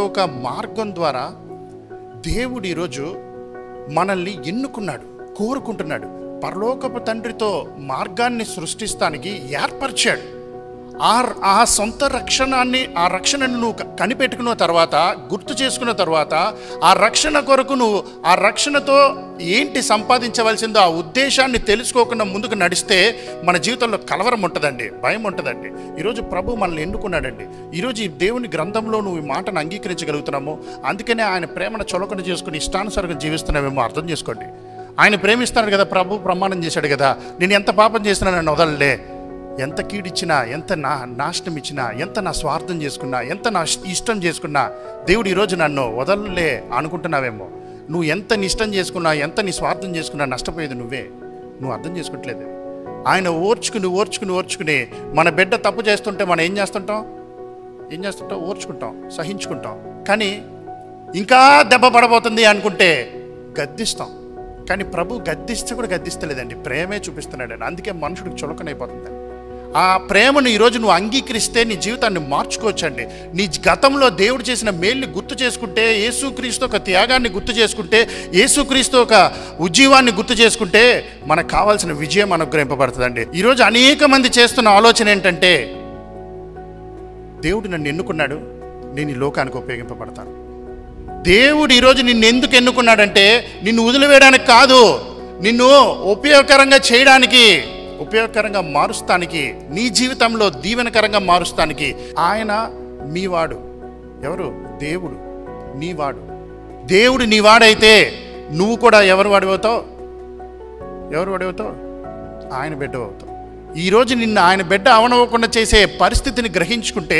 ఒక మార్గం ద్వారా దేవుడు ఈరోజు మనల్ని ఎన్నుకున్నాడు కోరుకుంటున్నాడు పరలోకపు తండ్రితో మార్గాన్ని సృష్టిస్తానికి ఏర్పరిచాడు ఆ ఆ సొంత రక్షణాన్ని ఆ రక్షణను నువ్వు క- కనిపెట్టుకున్న తర్వాత గుర్తు చేసుకున్న తర్వాత ఆ రక్షణ కొరకు నువ్వు ఆ రక్షణతో ఏంటి సంపాదించవలసిందో ఆ ఉద్దేశాన్ని తెలుసుకోకుండా ముందుకు నడిస్తే మన జీవితంలో కలవరం ఉంటుందండి భయం ఉంటుందండి ఈరోజు ప్రభు మనల్ని ఎన్నుకున్నాడండి ఈరోజు ఈ దేవుని గ్రంథంలో నువ్వు ఈ మాటను అంగీకరించగలుగుతున్నాము అందుకనే ఆయన ప్రేమను చొలకన చేసుకుని ఇష్టానుసారంగా జీవిస్తున్నామేమో అర్థం చేసుకోండి ఆయన ప్రేమిస్తాడు కదా ప్రభు ప్రమాణం చేశాడు కదా నేను ఎంత పాపం చేసినా నన్ను వదలలే ఎంత కీడిచ్చినా ఎంత నా నాశనం ఇచ్చినా ఎంత నా స్వార్థం చేసుకున్నా ఎంత నా ఇష్టం చేసుకున్నా దేవుడు ఈరోజు నన్ను వదలలే అనుకుంటున్నావేమో నువ్వు ఎంత నీ ఇష్టం చేసుకున్నా ఎంత నీ స్వార్థం చేసుకున్నా నష్టపోయేది నువ్వే నువ్వు అర్థం చేసుకోవట్లేదు ఆయన ఓర్చుకుని ఓర్చుకుని ఓర్చుకుని మన బిడ్డ తప్పు చేస్తుంటే మనం ఏం చేస్తుంటాం ఏం చేస్తుంటాం ఓర్చుకుంటాం సహించుకుంటాం కానీ ఇంకా దెబ్బ పడబోతుంది అనుకుంటే గద్దిస్తాం కానీ ప్రభు గద్దిస్తే కూడా గద్దిస్తలేదండి ప్రేమే చూపిస్తున్నాడండి అందుకే మనుషుడికి చులకనైపోతుందండి ఆ ప్రేమను ఈరోజు నువ్వు అంగీకరిస్తే నీ జీవితాన్ని మార్చుకోవచ్చండి నీ గతంలో దేవుడు చేసిన మేల్ని గుర్తు చేసుకుంటే యేసుక్రీస్తు ఒక త్యాగాన్ని గుర్తు చేసుకుంటే యేసుక్రీస్తు ఒక ఉజ్జీవాన్ని గుర్తు చేసుకుంటే మనకు కావాల్సిన విజయం అనుగ్రహింపబడుతుందండి ఈరోజు అనేక మంది చేస్తున్న ఆలోచన ఏంటంటే దేవుడు నన్ను ఎన్నుకున్నాడు నేను ఈ లోకానికి ఉపయోగింపబడతాను దేవుడు ఈరోజు నిన్ను ఎందుకు ఎన్నుకున్నాడంటే నిన్ను వదిలివేయడానికి కాదు నిన్ను ఉపయోగకరంగా చేయడానికి ఉపయోగకరంగా మారుస్తానికి నీ జీవితంలో దీవెనకరంగా మారుస్తానికి ఆయన మీవాడు ఎవరు దేవుడు నీవాడు దేవుడు నీవాడైతే నువ్వు కూడా ఎవరు వాడిపోతావు ఎవరు వాడిపోతావు ఆయన బిడ్డ అవుతావు ఈరోజు నిన్ను ఆయన బిడ్డ అవనవ్వకుండా చేసే పరిస్థితిని గ్రహించుకుంటే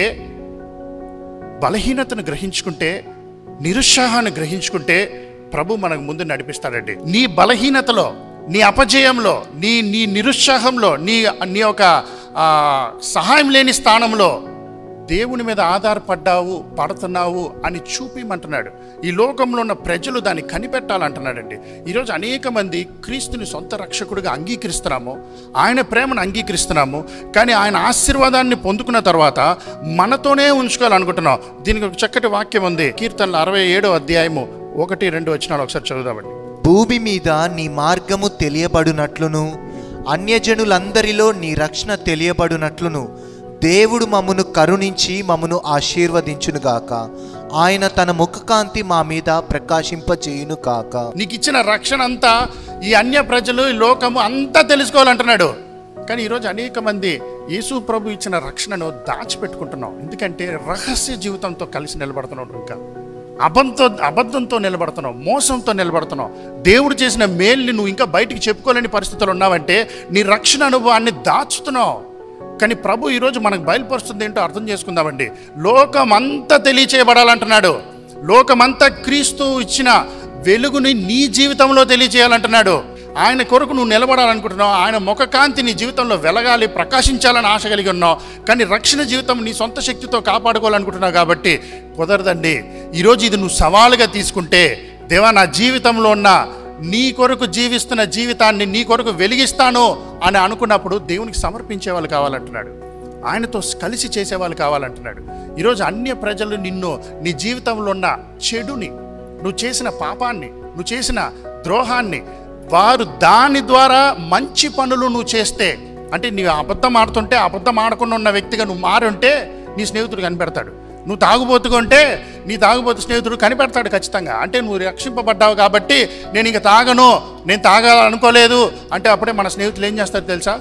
బలహీనతను గ్రహించుకుంటే నిరుత్సాహాన్ని గ్రహించుకుంటే ప్రభు మనకు ముందు నడిపిస్తాడండి నీ బలహీనతలో నీ అపజయంలో నీ నీ నిరుత్సాహంలో నీ నీ యొక్క ఆ, సహాయం లేని స్థానంలో దేవుని మీద ఆధారపడ్డావు పడుతున్నావు అని చూపిమంటున్నాడు ఈ లోకంలో ఉన్న ప్రజలు దాన్ని కనిపెట్టాలంటున్నాడండి ఈరోజు అనేక మంది క్రీస్తుని సొంత రక్షకుడిగా అంగీకరిస్తున్నాము ఆయన ప్రేమను అంగీకరిస్తున్నాము కానీ ఆయన ఆశీర్వాదాన్ని పొందుకున్న తర్వాత మనతోనే ఉంచుకోవాలనుకుంటున్నాం దీనికి ఒక చక్కటి వాక్యం ఉంది కీర్తనలు అరవై ఏడో అధ్యాయము ఒకటి రెండు వచ్చినాడు ఒకసారి చదువుదామండి భూమి మీద నీ మార్గము తెలియబడునట్లును అన్యజనులందరిలో నీ రక్షణ తెలియబడునట్లును దేవుడు మమ్మను కరుణించి మమ్మను ఆశీర్వదించునుగాక ఆయన తన ముఖకాంతి మా మీద ప్రకాశింపచేయును కాక నీకు ఇచ్చిన రక్షణ అంతా ఈ అన్య ప్రజలు ఈ లోకము అంతా తెలుసుకోవాలంటున్నాడు కానీ ఈరోజు అనేక మంది యేసు ప్రభు ఇచ్చిన రక్షణను దాచిపెట్టుకుంటున్నాం ఎందుకంటే రహస్య జీవితంతో కలిసి నిలబడుతున్నాం ఇంకా అబద్ధంతో అబద్ధంతో నిలబడుతున్నావు మోసంతో నిలబడుతున్నావు దేవుడు చేసిన మేల్ని నువ్వు ఇంకా బయటికి చెప్పుకోలేని పరిస్థితులు ఉన్నావంటే నీ రక్షణ అనుభవాన్ని దాచుతున్నావు కానీ ప్రభు ఈరోజు మనకు బయలుపరుస్తుంది ఏంటో అర్థం చేసుకుందామండి లోకమంతా తెలియచేయబడాలంటున్నాడు లోకమంతా క్రీస్తు ఇచ్చిన వెలుగుని నీ జీవితంలో తెలియచేయాలంటున్నాడు ఆయన కొరకు నువ్వు నిలబడాలనుకుంటున్నావు ఆయన ముఖకాంతి నీ జీవితంలో వెలగాలి ప్రకాశించాలని ఆశ కలిగి ఉన్నావు కానీ రక్షణ జీవితం నీ సొంత శక్తితో కాపాడుకోవాలనుకుంటున్నావు కాబట్టి కుదరదండి ఈరోజు ఇది నువ్వు సవాలుగా తీసుకుంటే దేవా నా జీవితంలో ఉన్న నీ కొరకు జీవిస్తున్న జీవితాన్ని నీ కొరకు వెలిగిస్తాను అని అనుకున్నప్పుడు దేవునికి సమర్పించే వాళ్ళు కావాలంటున్నాడు ఆయనతో కలిసి చేసేవాళ్ళు కావాలంటున్నాడు ఈరోజు అన్య ప్రజలు నిన్ను నీ జీవితంలో ఉన్న చెడుని నువ్వు చేసిన పాపాన్ని నువ్వు చేసిన ద్రోహాన్ని వారు దాని ద్వారా మంచి పనులు నువ్వు చేస్తే అంటే నీ అబద్ధం ఆడుతుంటే అబద్ధం ఆడకుండా ఉన్న వ్యక్తిగా నువ్వు మారుంటే నీ స్నేహితుడు కనిపెడతాడు నువ్వు తాగుబోతుగా ఉంటే నీ తాగుబోతు స్నేహితుడు కనిపెడతాడు ఖచ్చితంగా అంటే నువ్వు రక్షింపబడ్డావు కాబట్టి నేను ఇంక తాగను నేను తాగాలనుకోలేదు అంటే అప్పుడే మన స్నేహితులు ఏం చేస్తారు తెలుసా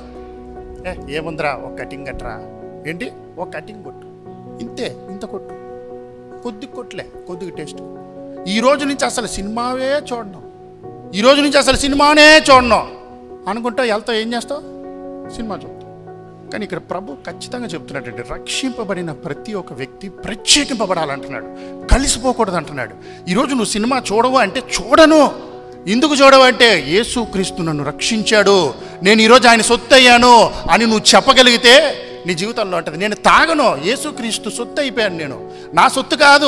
ఏ ఏముందిరా ఒక కటింగ్ కట్టరా ఏంటి ఒక కటింగ్ కొట్టు ఇంతే ఇంత కొట్టు కొద్ది కొట్లే కొద్దిగా టేస్ట్ ఈ రోజు నుంచి అసలు సినిమావే చూడను ఈ రోజు నుంచి అసలు సినిమానే చూడను అనుకుంటా వెళ్తావు ఏం చేస్తావు సినిమా చూస్తావు కానీ ఇక్కడ ప్రభు ఖచ్చితంగా చెప్తున్నట్టు రక్షింపబడిన ప్రతి ఒక్క వ్యక్తి ప్రత్యేకింపబడాలంటున్నాడు కలిసిపోకూడదు అంటున్నాడు ఈరోజు నువ్వు సినిమా చూడవు అంటే చూడను ఎందుకు చూడవు అంటే యేసు క్రీస్తు నన్ను రక్షించాడు నేను ఈరోజు ఆయన సొత్తు అయ్యాను అని నువ్వు చెప్పగలిగితే నీ జీవితంలో ఉంటుంది నేను తాగను యేసుక్రీస్తు సొత్తు అయిపోయాను నేను నా సొత్తు కాదు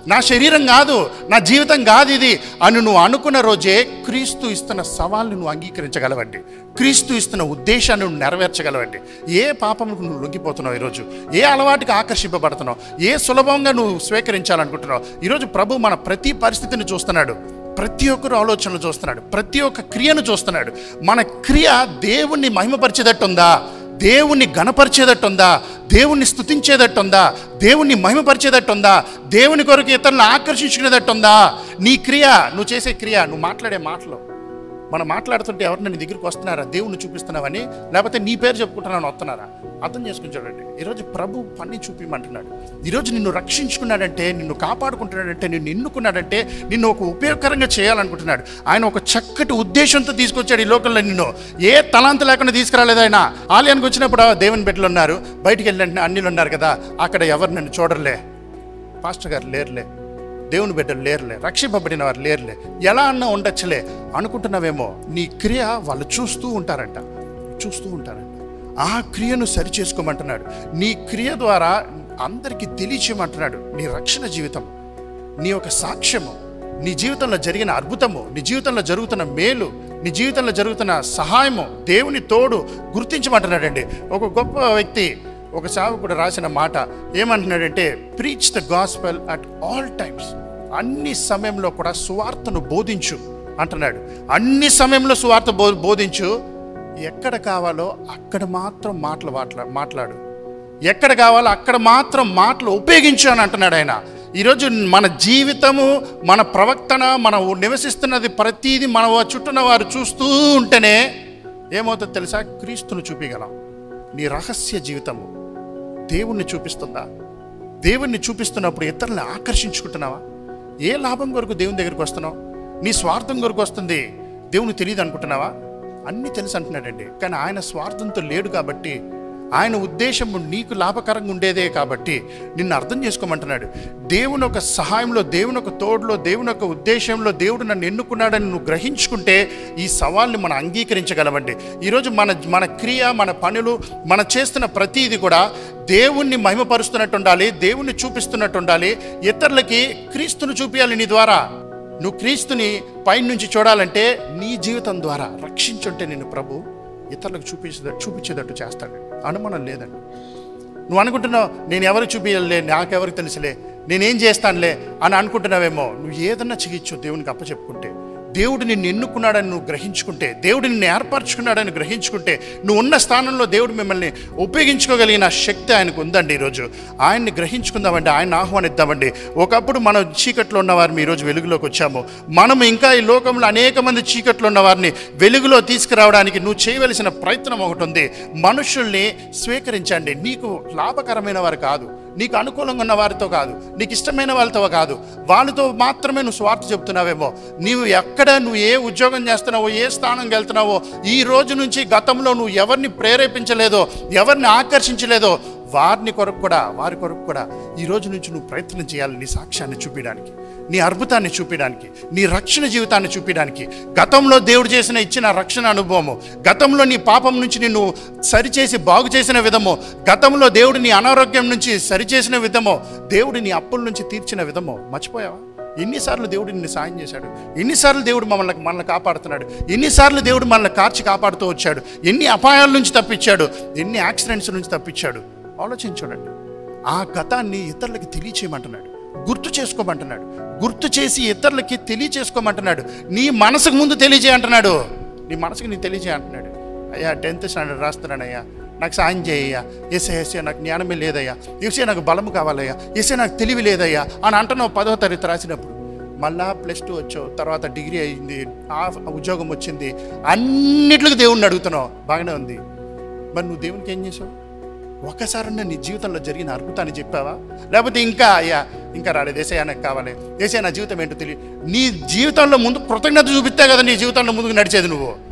నా శరీరం కాదు నా జీవితం కాదు ఇది అని నువ్వు అనుకున్న రోజే క్రీస్తు ఇస్తున్న సవాల్ని నువ్వు అంగీకరించగలవండి క్రీస్తు ఇస్తున్న ఉద్దేశాన్ని నువ్వు నెరవేర్చగలవండి ఏ పాపములకు నువ్వు లొంగిపోతున్నావు ఈరోజు ఏ అలవాటుకి ఆకర్షింపబడుతున్నావు ఏ సులభంగా నువ్వు స్వీకరించాలనుకుంటున్నావు ఈరోజు ప్రభు మన ప్రతి పరిస్థితిని చూస్తున్నాడు ప్రతి ఒక్కరు ఆలోచనలు చూస్తున్నాడు ప్రతి ఒక్క క్రియను చూస్తున్నాడు మన క్రియ దేవుణ్ణి మహిమపరిచేటట్టుందా దేవుణ్ణి గణపరిచేటట్టుందా దేవుణ్ణి స్తుతించేటట్టుందా దేవుణ్ణి మహిమపరిచేటట్టుందా దేవుని కొరకు ఇతరులను ఆకర్షించుకునేటట్టుందా నీ క్రియ నువ్వు చేసే క్రియ నువ్వు మాట్లాడే మాటలు మనం మాట్లాడుతుంటే ఎవరిని నీ దగ్గరికి వస్తున్నారా దేవుణ్ణి చూపిస్తున్నావని లేకపోతే నీ పేరు చెప్పుకుంటున్నాను వస్తున్నారా అర్థం చేసుకుని చూడండి ఈరోజు ప్రభు పని చూపిమంటున్నాడు ఈరోజు నిన్ను రక్షించుకున్నాడంటే నిన్ను కాపాడుకుంటున్నాడంటే నిన్ను ఎన్నుకున్నాడంటే నిన్ను ఒక ఉపయోగకరంగా చేయాలనుకుంటున్నాడు ఆయన ఒక చక్కటి ఉద్దేశంతో తీసుకొచ్చాడు ఈ లోకంలో నిన్ను ఏ తలాంత లేకుండా తీసుకురాలేదు ఆయన ఆలయానికి వచ్చినప్పుడు "ఆ, దేవుని బిడ్డలు ఉన్నారు బయటికి వెళ్ళిన అన్నిలు ఉన్నారు కదా అక్కడ ఎవరు నన్ను చూడరులే పాస్టర్ గారు లేరులే దేవుని బిడ్డలు లేరులే రక్షింపబడిన వారు లేరులే ఎలా అన్నా ఉండొచ్చులే అనుకుంటున్నావేమో నీ క్రియ వాళ్ళు చూస్తూ ఉంటారంట చూస్తూ ఉంటారంట ఆ క్రియను సరి చేసుకోమంటున్నాడు నీ క్రియ ద్వారా అందరికీ తెలియచేయమంటున్నాడు నీ రక్షణ జీవితం నీ యొక్క సాక్ష్యము నీ జీవితంలో జరిగిన అద్భుతము నీ జీవితంలో జరుగుతున్న మేలు నీ జీవితంలో జరుగుతున్న సహాయము దేవుని తోడు గుర్తించమంటున్నాడండి ఒక గొప్ప వ్యక్తి ఒక సేవకుడు రాసిన మాట ఏమంటున్నాడంటే preach the gospel at all times అన్ని సమయంలో కూడా సువార్తను బోధించు అంటున్నాడు అన్ని సమయంలో సువార్త బో బోధించు ఎక్కడ కావాలో అక్కడ మాత్రం మాటలు మాట్లా మాట్లాడు ఎక్కడ కావాలో అక్కడ మాత్రం మాటలు ఉపయోగించు అని అంటున్నాడు ఆయన ఈరోజు మన జీవితము మన ప్రవర్తన మనం నివసిస్తున్నది ప్రతీది మన చుట్టూన వారు చూస్తూ ఉంటేనే ఏమవుతుందో తెలుసా క్రీస్తును చూపించగలం నీ రహస్య జీవితము దేవుణ్ణి చూపిస్తుందా దేవుణ్ణి చూపిస్తున్నప్పుడు ఇతరులను ఆకర్షించుకుంటున్నావా ఏ లాభం కొరకు దేవుని దగ్గరికి వస్తున్నావు నీ స్వార్థం కొరకు వస్తుంది దేవుని తెలియదు అనుకుంటున్నావా అన్నీ తెలుసు అంటున్నాడండి కానీ ఆయన స్వార్థంతో లేడు కాబట్టి ఆయన ఉద్దేశం నీకు లాభకరంగా ఉండేదే కాబట్టి నిన్ను అర్థం చేసుకోమంటున్నాడు దేవుని ఒక సహాయంలో దేవుని ఒక తోడులో దేవుని ఒక ఉద్దేశంలో దేవుడు నన్ను ఎన్నుకున్నాడని నువ్వు గ్రహించుకుంటే ఈ సవాల్ని మనం అంగీకరించగలమండి ఈరోజు మన మన క్రియ మన పనులు మన చేస్తున్న ప్రతీది కూడా దేవుణ్ణి మహిమపరుస్తున్నట్టు ఉండాలి దేవుణ్ణి చూపిస్తున్నట్టు ఉండాలి ఇతరులకి క్రీస్తును చూపించాలి నీ ద్వారా నువ్వు క్రీస్తుని పైనుంచి చూడాలంటే నీ జీవితం ద్వారా రక్షించుంటే నిన్ను ప్రభు ఇతరులకు చూపించే చూపించేటట్టు చేస్తాడు అనుమానం లేదండి నువ్వు అనుకుంటున్నావు నేను ఎవరికి చూపించలే నాకెవరికి తెలుసులే నేనేం చేస్తానులే అని అనుకుంటున్నావేమో నువ్వు ఏదన్నా చెయ్యొచ్చు దేవునికి అప్పచెప్పుకుంటే దేవుడు నిన్ను ఎన్నుకున్నాడని నువ్వు గ్రహించుకుంటే దేవుడు నిన్ను ఏర్పరచుకున్నాడని గ్రహించుకుంటే నువ్వు ఉన్న స్థానంలో దేవుడు మిమ్మల్ని ఉపయోగించుకోగలిగిన శక్తి ఆయనకు ఉందండి ఈరోజు ఆయన్ని గ్రహించుకుందామండి ఆయన ఆహ్వానిద్దామండి ఒకప్పుడు మనం చీకట్లో ఉన్నవారిని ఈరోజు వెలుగులోకి వచ్చాము మనం ఇంకా ఈ లోకంలో అనేక మంది చీకట్లో ఉన్న వారిని వెలుగులో తీసుకురావడానికి నువ్వు చేయవలసిన ప్రయత్నం ఒకటి ఉంది మనుషుల్ని స్వీకరించండి నీకు లాభకరమైన వారు కాదు నీకు అనుకూలంగా ఉన్న వారితో కాదు నీకు ఇష్టమైన వాళ్ళతో కాదు వాళ్ళతో మాత్రమే నువ్వు స్వార్థ చెప్తున్నావేమో నీవు ఎక్కడ నువ్వు ఏ ఉద్యోగం చేస్తున్నావో ఏ స్థానంకి వెళ్తున్నావో ఈ రోజు నుంచి గతంలో నువ్వు ఎవరిని ప్రేరేపించలేదో ఎవరిని ఆకర్షించలేదో వారిని కొరకు కూడా వారి కొరకు కూడా ఈ రోజు నుంచి నువ్వు ప్రయత్నం చేయాలి నీ సాక్ష్యాన్ని చూపించడానికి నీ అద్భుతాన్ని చూపించడానికి నీ రక్షణ జీవితాన్ని చూపించడానికి గతంలో దేవుడు చేసిన ఇచ్చిన రక్షణ అనుభవము గతంలో నీ పాపం నుంచి నిన్ను సరిచేసి బాగు చేసిన విధము గతంలో దేవుడు నీ అనారోగ్యం నుంచి సరిచేసిన విధము దేవుడు నీ అప్పుల నుంచి తీర్చిన విధము మర్చిపోయావా ఎన్నిసార్లు దేవుడు నిన్ను సాయం చేశాడు ఎన్నిసార్లు దేవుడు మమ్మల్ని మనల్ని కాపాడుతున్నాడు ఎన్నిసార్లు దేవుడు మనల్ని కార్చి కాపాడుతూ వచ్చాడు ఎన్ని అపాయాల నుంచి తప్పించాడు ఎన్ని యాక్సిడెంట్స్ నుంచి తప్పించాడు ఆలోచించండి ఆ గతాన్ని ఇతరులకి తెలియచేయమంటున్నాడు గుర్తు చేసుకోమంటున్నాడు గుర్తు చేసి ఇతరులకి తెలియచేసుకోమంటున్నాడు నీ మనసుకు ముందు తెలియజేయంటున్నాడు నీ మనసుకు నీ తెలియజేయ అంటున్నాడు అయ్యా టెన్త్ స్టాండర్డ్ రాస్తున్నానయ్యా నాకు సాయం చేయయ్యా ఎసే ఎసే నాకు జ్ఞానమే లేదయ్యా ఎసే నాకు బలము కావాలయ్యా ఎసే నాకు తెలివి లేదయ్యా అని అంటున్నావు పదవ తరగతి రాసినప్పుడు మళ్ళా ప్లస్ టూ వచ్చావు తర్వాత డిగ్రీ అయింది ఆ ఉద్యోగం వచ్చింది అన్నిట్లకు దేవుణ్ణి అడుగుతున్నావు బాగానే ఉంది మరి నువ్వు దేవునికి ఏం చేసావు ఒక్కసారన్నా నీ జీవితంలో జరిగిన అద్భుతాన్ని చెప్పావా లేకపోతే ఇంకా అయ్యా ఇంకా రాలేదు ఏసయ్యా నాకు కావాలి ఏసయ్యా నా జీవితం ఏంటో తెలియదు నీ జీవితంలో ముందు కృతజ్ఞత చూపిస్తే కదా నీ జీవితంలో ముందుకు నడిచేది నువ్వు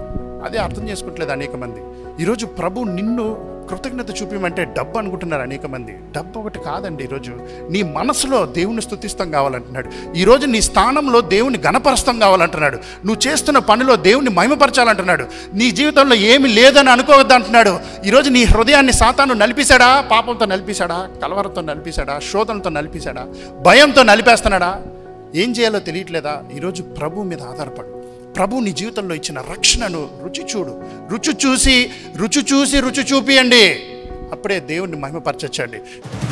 అదే అర్థం చేసుకోవట్లేదు అనేక మంది ఈరోజు ప్రభు నిన్ను కృతజ్ఞత చూపించమంటే డబ్బు అనుకుంటున్నారు అనేక మంది డబ్బు ఒకటి కాదండి ఈరోజు నీ మనసులో దేవుని స్థుతిస్తాం కావాలంటున్నాడు ఈరోజు నీ స్థానంలో దేవుని గణపరస్తం కావాలంటున్నాడు నువ్వు చేస్తున్న పనిలో దేవుని మహిమపరచాలంటున్నాడు నీ జీవితంలో ఏమి లేదని అనుకోవద్దు అంటున్నాడు ఈరోజు నీ హృదయాన్ని సాతాను నలిపేశాడా పాపంతో నలిపేశాడా కలవరంతో నలిపేశాడా శోధనతో నలిపేశాడా భయంతో నలిపేస్తున్నాడా ఏం చేయాలో తెలియట్లేదా ఈరోజు ప్రభు మీద ఆధారపడు ప్రభు నీ జీవితంలో ఇచ్చిన రక్షణను రుచి చూడు రుచి చూసి రుచి చూసి రుచి చూపియండి అప్పుడే దేవుణ్ణి మహిమపరచచ్చండి